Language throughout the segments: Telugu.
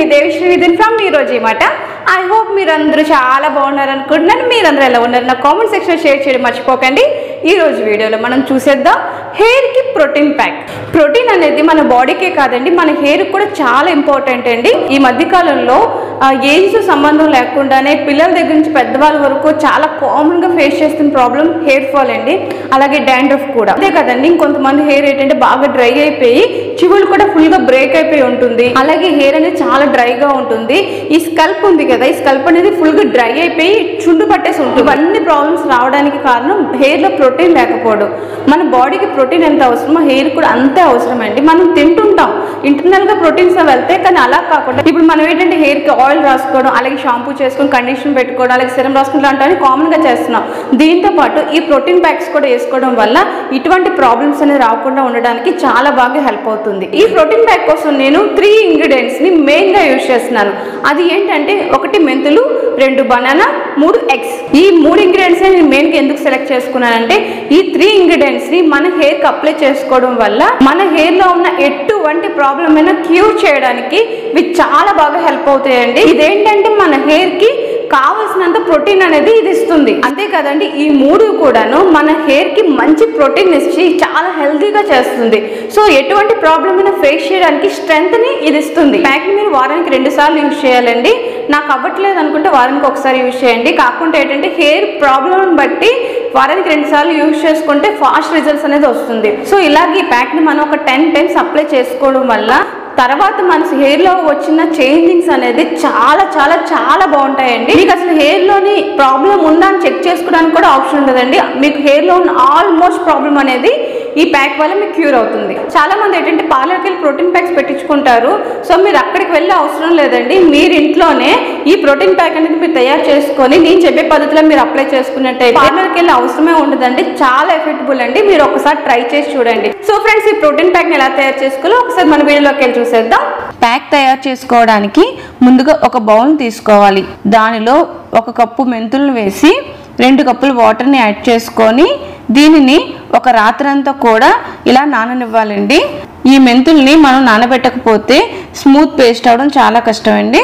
మీ దేవిశ్రీ విధిన్ ఫ్రమ్ ఈ రోజు మాట ఐ హోప్ మీరందరూ చాలా బాగున్నారు అనుకుంటున్నాను మీరందరూ ఎలా ఉన్నారు నా కామెంట్ సెక్షన్ షేర్ చేయడం మర్చిపోకండి ఈ రోజు వీడియోలో మనం చూసేద్దాం హెయిర్కి ప్రోటీన్ ప్యాక్ ప్రోటీన్ అనేది మన బాడీకే కాదండి మన హెయిర్ కూడా చాలా ఇంపార్టెంట్ అండి ఈ మధ్య కాలంలో ఏజ్ సంబంధం లేకుండానే పిల్లల దగ్గర నుంచి పెద్దవాళ్ళ వరకు చాలా కామన్గా ఫేస్ చేస్తున్న ప్రాబ్లం హెయిర్ ఫాల్ అండి అలాగే డాండ్రఫ్ కూడా అదే కదండి ఇంకొంతమంది హెయిర్ ఏంటంటే బాగా డ్రై అయిపోయి చివులు కూడా ఫుల్గా బ్రేక్ అయిపోయి ఉంటుంది అలాగే హెయిర్ అనేది చాలా డ్రైగా ఉంటుంది ఈ స్కల్ప్ ఉంది కదా ఈ స్కల్ప్ అనేది ఫుల్గా డ్రై అయిపోయి చుండు పట్టేసి ఉంటుంది ఇవన్నీ ప్రాబ్లమ్స్ రావడానికి కారణం హెయిర్లో ప్రోటీన్ లేకపోవడం మన బాడీకి ప్రోటీన్ ఎంత అవసరమో హెయిర్ కూడా అంతే అవసరం అండి మనం తింటుంటాం ఇంటర్నల్గా ప్రోటీన్స్ వెళ్తే కానీ అలా కాకుండా ఇప్పుడు మనం ఏంటంటే హెయిర్కి ఆయిల్ రాసుకోవడం అలాగే షాంపూ చేసుకొని కండిషన్ పెట్టుకోవడం అలాగే సిరం రాసుకోవడం లాంటివి కామన్గా చేస్తున్నాం దీంతో పాటు ఈ ప్రోటీన్ ప్యాక్స్ కూడా వేసుకోవడం వల్ల ఇటువంటి ప్రాబ్లమ్స్ అనేది రాకుండా ఉండడానికి చాలా బాగా హెల్ప్ అవుతుంది ఈ ప్రోటీన్ ప్యాక్ కోసం నేను త్రీ ఇంగ్రీడియంట్స్ని మెయిన్గా యూజ్ చేస్తున్నాను అది ఏంటంటే ఒకటి మెంతులు రెండు బనానా మూడు ఎగ్స్ ఈ మూడు ఇంగ్రీడియంట్స్ నేను మెయిన్గా ఎందుకు సెలెక్ట్ చేసుకున్నానంటే ఈ త్రీ ఇంగ్రీడియంట్స్ని మన హెయిర్కి అప్లై చేసుకోవడం వల్ల మన హెయిర్లో ఉన్న ఎటువంటి ప్రాబ్లం అయినా క్యూర్ చేయడానికి ఇవి చాలా బాగా హెల్ప్ అవుతాయండి ఇదేంటంటే మన హెయిర్కి కావలసినంత ప్రోటీన్ అనేది ఇది ఇస్తుంది అంతే కదండి ఈ మూడు కూడాను మన హెయిర్ కి మంచి ప్రోటీన్ ఇచ్చి చాలా హెల్తీగా చేస్తుంది సో ఎటువంటి ప్రాబ్లమ్ అయినా ఫేస్ చేయడానికి స్ట్రెంగ్త్ ని ఇది ఇస్తుంది ప్యాక్ మీరు వారానికి రెండు సార్లు యూజ్ చేయాలండి నాకు అవ్వట్లేదు అనుకుంటే వారానికి ఒకసారి యూజ్ చేయండి కాకుండా ఏంటంటే హెయిర్ ప్రాబ్లమ్ బట్టి వారానికి రెండు సార్లు యూజ్ చేసుకుంటే ఫాస్ట్ రిజల్ట్స్ అనేది వస్తుంది సో ఇలాగే ఈ ప్యాక్ ని మనం ఒక టెన్ టైమ్స్ అప్లై చేసుకోవడం వల్ల తర్వాత మన హెయిర్ లో వచ్చిన చేంజింగ్స్ అనేది చాలా చాలా చాలా బాగుంటాయండి మీకు అసలు హెయిర్ లోని ప్రాబ్లం ఉందా అని చెక్ చేసుకోవడానికి కూడా ఆప్షన్ ఉండదండి మీకు హెయిర్ లో ఉన్న ఆల్మోస్ట్ ప్రాబ్లం అనేది ఈ ప్యాక్ వల్ల మీకు క్యూర్ అవుతుంది చాలా మంది ఏంటంటే పార్లర్కి వెళ్ళి ప్రోటీన్ ప్యాక్స్ పెట్టించుకుంటారు సో మీరు అక్కడికి వెళ్ళే అవసరం లేదండి మీరు ఇంట్లోనే ఈ ప్రోటీన్ ప్యాక్ అనేది మీరు తయారు చేసుకొని నేను చెప్పే పద్ధతిలో మీరు అప్లై చేసుకున్నట్టయితే పార్లర్కి వెళ్ళే అవసరమే ఉండదండి చాలా ఎఫెక్టబుల్ అండి మీరు ఒకసారి ట్రై చేసి చూడండి సో ఫ్రెండ్స్ ఈ ప్రోటీన్ ప్యాక్ ఎలా తయారు చేసుకోవాలో ఒకసారి మన వీడియోలోకి వెళ్ళి చూసేద్దాం ప్యాక్ తయారు చేసుకోవడానికి ముందుగా ఒక బౌల్ తీసుకోవాలి దానిలో ఒక కప్పు మెంతులను వేసి రెండు కప్పులు వాటర్ని యాడ్ చేసుకొని దీనిని ఒక రాత్రంతా కూడా ఇలా నాననివ్వాలండి ఈ మెంతుల్ని మనం నానబెట్టకపోతే స్మూత్ పేస్ట్ అవడం చాలా కష్టం అండి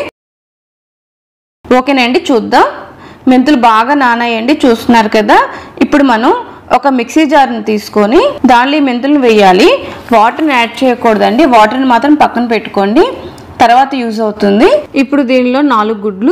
ఓకేనండి చూద్దాం మెంతులు బాగా నానాయండి చూస్తున్నారు కదా ఇప్పుడు మనం ఒక మిక్సీ జార్ని తీసుకొని దానిలో ఈ మెంతులను వేయాలి వాటర్ని యాడ్ చేయకూడదండి వాటర్ని మాత్రం పక్కన పెట్టుకోండి తర్వాత యూజ్ అవుతుంది ఇప్పుడు దీనిలో నాలుగు గుడ్లు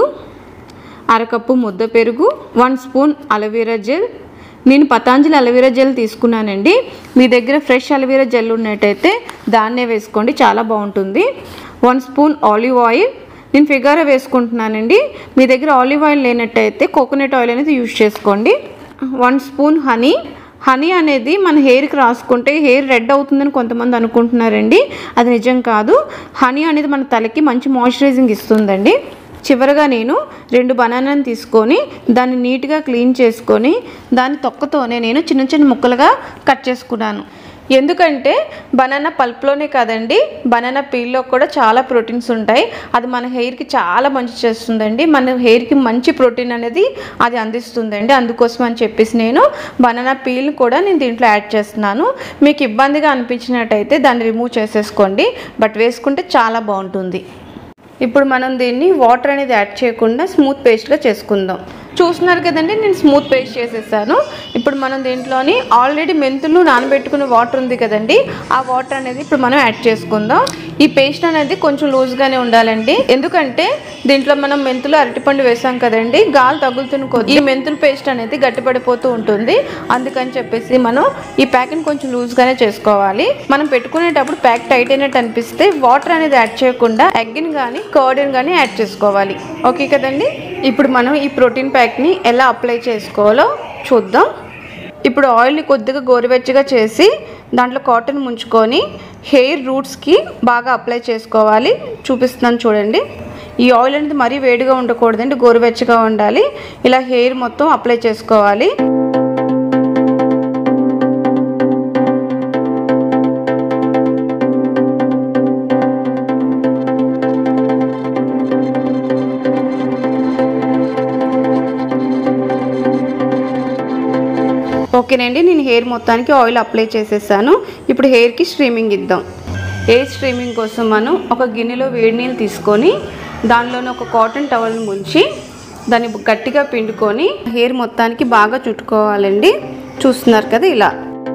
అరకప్పు ముద్ద పెరుగు వన్ స్పూన్ అలోవెరా జెల్ నేను పతాంజలి అలోవెరా జెల్ తీసుకున్నానండి మీ దగ్గర ఫ్రెష్ అలోవెరా జెల్ ఉన్నట్టయితే దాన్నే వేసుకోండి చాలా బాగుంటుంది వన్ స్పూన్ ఆలివ్ ఆయిల్ నేను ఫిగారా వేసుకుంటున్నానండి మీ దగ్గర ఆలివ్ ఆయిల్ లేనట్టయితే కోకోనట్ ఆయిల్ అనేది యూజ్ చేసుకోండి వన్ స్పూన్ హనీ హనీ అనేది మన హెయిర్కి రాసుకుంటే హెయిర్ రెడ్ అవుతుందని కొంతమంది అనుకుంటున్నారండి అది నిజం కాదు హనీ అనేది మన తలకి మంచి మాయిశ్చరైజింగ్ ఇస్తుందండి చివరగా నేను రెండు బనానాని తీసుకొని దాన్ని నీట్గా క్లీన్ చేసుకొని దాని తొక్కతోనే నేను చిన్న చిన్న ముక్కలుగా కట్ చేసుకున్నాను ఎందుకంటే బనానా పల్ప్లోనే కాదండి బనానా పీల్లో కూడా చాలా ప్రోటీన్స్ ఉంటాయి అది మన హెయిర్కి చాలా మంచి చేస్తుందండి మన హెయిర్కి మంచి ప్రోటీన్ అనేది అది అందిస్తుందండి అందుకోసం అని చెప్పేసి నేను బనానా పీల్ కూడా నేను దీంట్లో యాడ్ చేస్తున్నాను మీకు ఇబ్బందిగా అనిపించినట్టయితే దాన్ని రిమూవ్ చేసేసుకోండి బట్ వేసుకుంటే చాలా బాగుంటుంది ఇప్పుడు మనం దీన్ని వాటర్ అనేది యాడ్ చేయకుండా స్మూత్ పేస్ట్గా చేసుకుందాం చూస్తున్నారు కదండి నేను స్మూత్ పేస్ట్ చేసేసాను ఇప్పుడు మనం దీంట్లోని ఆల్రెడీ మెంతులు నానబెట్టుకున్న వాటర్ ఉంది కదండి ఆ వాటర్ అనేది ఇప్పుడు మనం యాడ్ చేసుకుందాం ఈ పేస్ట్ అనేది కొంచెం లూజ్గానే ఉండాలండి ఎందుకంటే దీంట్లో మనం మెంతులు అరటిపండు వేసాం కదండి గాలి తగులుతున్న కొద్ది ఈ మెంతుల పేస్ట్ అనేది గట్టిపడిపోతూ ఉంటుంది అందుకని చెప్పేసి మనం ఈ ప్యాక్ని కొంచెం లూజ్గానే చేసుకోవాలి మనం పెట్టుకునేటప్పుడు ప్యాక్ టైట్ అయినట్టు అనిపిస్తే వాటర్ అనేది యాడ్ చేయకుండా ఎగ్ని కానీ కర్డ్ని కానీ యాడ్ చేసుకోవాలి ఓకే కదండి ఇప్పుడు మనం ఈ ప్రోటీన్ ప్యాక్ని ఎలా అప్లై చేసుకోవాలో చూద్దాం ఇప్పుడు ఆయిల్ని కొద్దిగా గోరువెచ్చగా చేసి దాంట్లో కాటన్ ముంచుకొని హెయిర్ రూట్స్కి బాగా అప్లై చేసుకోవాలి చూపిస్తున్నాను చూడండి ఈ ఆయిల్ అనేది మరీ వేడిగా ఉండకూడదండి గోరువెచ్చగా ఉండాలి ఇలా హెయిర్ మొత్తం అప్లై చేసుకోవాలి ఓకేనండి నేను హెయిర్ మొత్తానికి ఆయిల్ అప్లై చేసేసాను ఇప్పుడు హెయిర్కి స్ట్రీమింగ్ ఇద్దాం ఎయిర్ స్ట్రీమింగ్ కోసం మనం ఒక గిన్నెలో వేడి నీళ్ళు తీసుకొని దానిలోనే ఒక కాటన్ టవల్ని ముంచి దాన్ని గట్టిగా పిండుకొని హెయిర్ మొత్తానికి బాగా చుట్టుకోవాలండి చూస్తున్నారు కదా ఇలా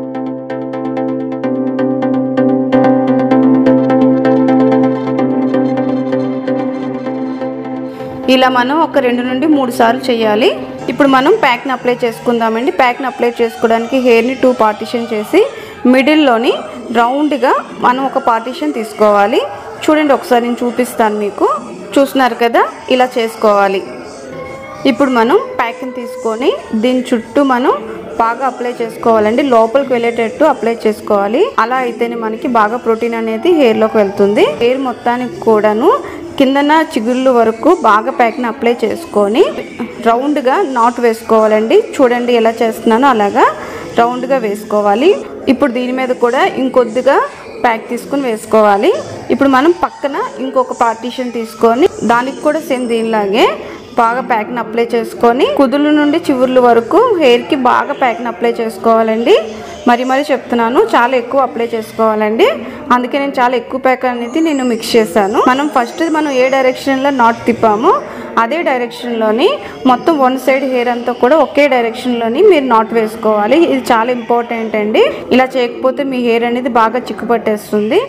ఇలా మనం ఒక రెండు నుండి మూడు సార్లు చేయాలి ఇప్పుడు మనం ప్యాక్ని అప్లై చేసుకుందామండి ప్యాక్ని అప్లై చేసుకోవడానికి హెయిర్ని టూ పార్టిషన్ చేసి మిడిల్లోని రౌండ్గా మనం ఒక పార్టిషన్ తీసుకోవాలి చూడండి ఒకసారి నేను చూపిస్తాను మీకు చూస్తున్నారు కదా ఇలా చేసుకోవాలి ఇప్పుడు మనం ప్యాక్ని తీసుకొని దీని చుట్టూ మనం బాగా అప్లై చేసుకోవాలండి లోపలికి వెళ్ళేటట్టు అప్లై చేసుకోవాలి అలా అయితేనే మనకి బాగా ప్రోటీన్ అనేది హెయిర్లోకి వెళ్తుంది హెయిర్ మొత్తానికి కూడాను కిందన చిగుళ్ళు వరకు బాగా ప్యాక్ని అప్లై చేసుకొని రౌండ్గా నాట్ వేసుకోవాలండి చూడండి ఎలా చేస్తున్నానో అలాగా రౌండ్గా వేసుకోవాలి ఇప్పుడు దీని మీద కూడా ఇంకొద్దిగా ప్యాక్ తీసుకుని వేసుకోవాలి ఇప్పుడు మనం పక్కన ఇంకొక పార్టీషన్ తీసుకొని దానికి కూడా సేమ్ దీనిలాగే బాగా ప్యాక్ని అప్లై చేసుకొని కుదుల నుండి చివుర్ల వరకు హెయిర్కి బాగా ప్యాక్ని అప్లై చేసుకోవాలండి మరి మరి చెప్తున్నాను చాలా ఎక్కువ అప్లై చేసుకోవాలండి అందుకే నేను చాలా ఎక్కువ ప్యాక్ అనేది నేను మిక్స్ చేశాను మనం ఫస్ట్ మనం ఏ డైరెక్షన్లో నాట్ తిప్పామో అదే డైరెక్షన్లోని మొత్తం వన్ సైడ్ హెయిర్ అంతా కూడా ఒకే డైరెక్షన్లోని మీరు నాట్ వేసుకోవాలి ఇది చాలా ఇంపార్టెంట్ అండి ఇలా చేయకపోతే మీ హెయిర్ అనేది బాగా చిక్కుపట్టేస్తుంది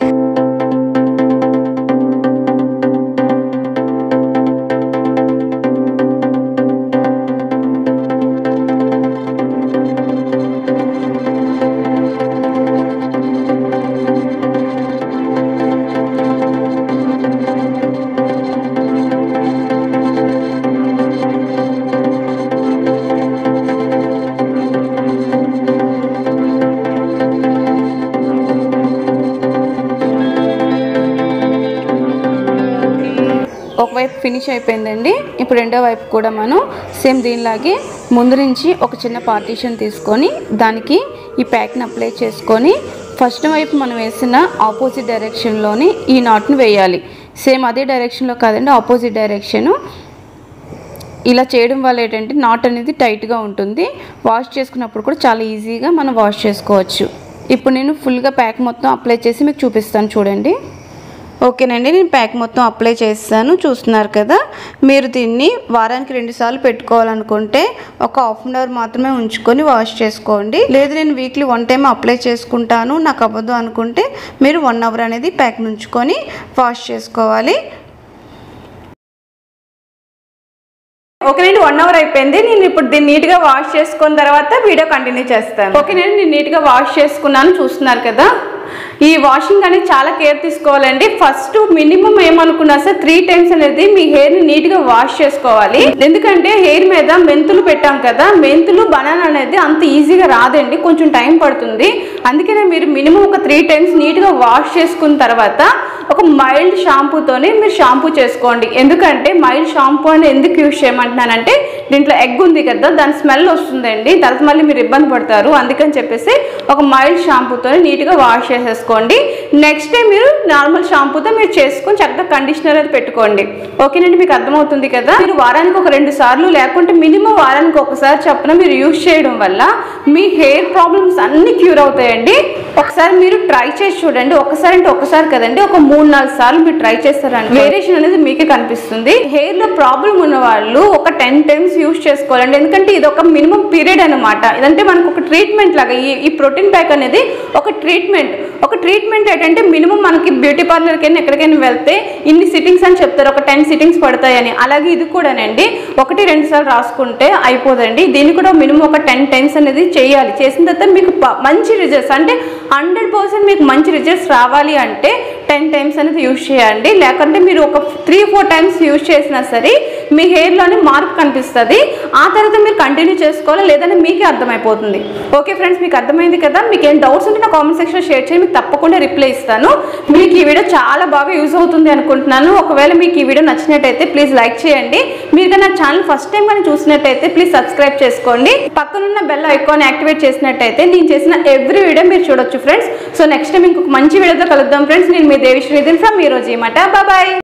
ఒకవైపు ఫినిష్ అయిపోయిందండి ఇప్పుడు రెండో వైపు కూడా మనం సేమ్ దీనిలాగే ముందు నుంచి ఒక చిన్న పార్టీషన్ తీసుకొని దానికి ఈ ప్యాక్ని అప్లై చేసుకొని ఫస్ట్ వైపు మనం వేసిన ఆపోజిట్ డైరెక్షన్లోని ఈ నాట్ని వేయాలి సేమ్ అదే డైరెక్షన్లో కాదండి ఆపోజిట్ డైరెక్షను ఇలా చేయడం వల్ల ఏంటంటే నాట్ అనేది టైట్గా ఉంటుంది వాష్ చేసుకున్నప్పుడు కూడా చాలా ఈజీగా మనం వాష్ చేసుకోవచ్చు ఇప్పుడు నేను ఫుల్గా ప్యాక్ మొత్తం అప్లై చేసి మీకు చూపిస్తాను చూడండి ఓకేనండి నేను ప్యాక్ మొత్తం అప్లై చేస్తాను చూస్తున్నారు కదా మీరు దీన్ని వారానికి రెండు సార్లు పెట్టుకోవాలనుకుంటే ఒక హాఫ్ అన్ అవర్ మాత్రమే ఉంచుకొని వాష్ చేసుకోండి లేదు నేను వీక్లీ వన్ టైం అప్లై చేసుకుంటాను నాకు అవ్వదు అనుకుంటే మీరు వన్ అవర్ అనేది ప్యాక్ ఉంచుకొని వాష్ చేసుకోవాలి ఓకేనండి వన్ అవర్ అయిపోయింది నేను ఇప్పుడు దీన్ని నీట్గా వాష్ చేసుకున్న తర్వాత వీడియో కంటిన్యూ చేస్తాను ఓకేనండి నేను నీట్గా వాష్ చేసుకున్నాను చూస్తున్నారు కదా ఈ వాషింగ్ అనేది చాలా కేర్ తీసుకోవాలండి ఫస్ట్ మినిమం ఏమనుకున్నా సార్ త్రీ టైమ్స్ అనేది మీ హెయిర్ ని నీట్ గా వాష్ చేసుకోవాలి ఎందుకంటే హెయిర్ మీద మెంతులు పెట్టాం కదా మెంతులు బనానా అనేది అంత ఈజీగా రాదండి కొంచెం టైం పడుతుంది అందుకనే మీరు మినిమం ఒక త్రీ టైమ్స్ నీట్ గా వాష్ చేసుకున్న తర్వాత ఒక మైల్డ్ షాంపూతోనే మీరు షాంపూ చేసుకోండి ఎందుకంటే మైల్డ్ షాంపూ అని ఎందుకు యూజ్ చేయమంటున్నానంటే దీంట్లో ఎగ్ ఉంది కదా దాని స్మెల్ వస్తుందండి తర్వాత మళ్ళీ మీరు ఇబ్బంది పడతారు అందుకని చెప్పేసి ఒక మైల్డ్ షాంపూతో నీట్గా వాష్ చేసేసుకోండి నెక్స్ట్ డే మీరు నార్మల్ షాంపూతో మీరు చేసుకొని చక్కగా కండిషనర్ అది పెట్టుకోండి ఓకేనండి మీకు అర్థమవుతుంది కదా మీరు వారానికి ఒక రెండు సార్లు లేకుంటే మినిమం వారానికి ఒకసారి చొప్పున మీరు యూజ్ చేయడం వల్ల మీ హెయిర్ ప్రాబ్లమ్స్ అన్ని క్యూర్ అవుతాయండి ఒకసారి మీరు ట్రై చేసి చూడండి ఒకసారి అంటే ఒకసారి కదండి ఒక మూడు నాలుగు సార్లు మీరు ట్రై చేస్తారండి వేరియేషన్ అనేది మీకే కనిపిస్తుంది హెయిర్ లో ప్రాబ్లం ఉన్న వాళ్ళు ఒక టెన్ టైమ్స్ యూజ్ చేసుకోవాలండి ఎందుకంటే ఇది ఒక మినిమం పీరియడ్ అనమాట ఇదంటే మనకు ఒక ట్రీట్మెంట్ లాగా ఈ ఈ ప్రోటీన్ ప్యాక్ అనేది ఒక ట్రీట్మెంట్ ఒక ట్రీట్మెంట్ ఏంటంటే మినిమం మనకి బ్యూటీ పార్లర్కి అయినా ఎక్కడికైనా వెళ్తే ఇన్ని సిట్టింగ్స్ అని చెప్తారు ఒక టెన్ సిట్టింగ్స్ పడతాయని అలాగే ఇది కూడానండి ఒకటి రెండు సార్లు రాసుకుంటే అయిపోదండి దీన్ని కూడా మినిమం ఒక టెన్ టైమ్స్ అనేది చేయాలి చేసిన తర్వాత మీకు ప- మంచి రిజల్ట్స్ అంటే హండ్రెడ్ పర్సెంట్ మీకు మంచి రిజల్ట్స్ రావాలి అంటే టెన్ టైమ్స్ అనేది యూజ్ చేయండి లేకుంటే మీరు ఒక త్రీ ఫోర్ టైమ్స్ యూజ్ చేసినా సరే మీ హెయిర్లోనే మార్పు కనిపిస్తుంది ఆ తర్వాత మీరు కంటిన్యూ చేసుకోవాలి లేదంటే మీకే అర్థమైపోతుంది ఓకే ఫ్రెండ్స్ మీకు అర్థమైంది కదా మీకు ఏం డౌట్స్ ఉంటే నా కామెంట్ సెక్షన్లో షేర్ చేయండి మీకు తప్పకుండా రిప్లై ఇస్తాను మీకు ఈ వీడియో చాలా బాగా యూజ్ అవుతుంది అనుకుంటున్నాను ఒకవేళ మీకు ఈ వీడియో నచ్చినట్టయితే ప్లీజ్ లైక్ చేయండి మీరు కానీ నా ఛానల్ ఫస్ట్ టైం కానీ చూసినట్టయితే ప్లీజ్ సబ్స్క్రైబ్ చేసుకోండి పక్కనున్న బెల్ ఐకాన్ యాక్టివేట్ చేసినట్టయితే నేను చేసిన ఎవ్రీ వీడియో మీరు చూడొచ్చు ఫ్రెండ్స్ సో నెక్స్ట్ టైం ఇంకొక మంచి వీడియోతో కలుద్దాం ఫ్రెండ్స్ నేను మీ దేవి శ్రీధర్ ఫ్రమ్ ఈ రోజు మాట బాయ్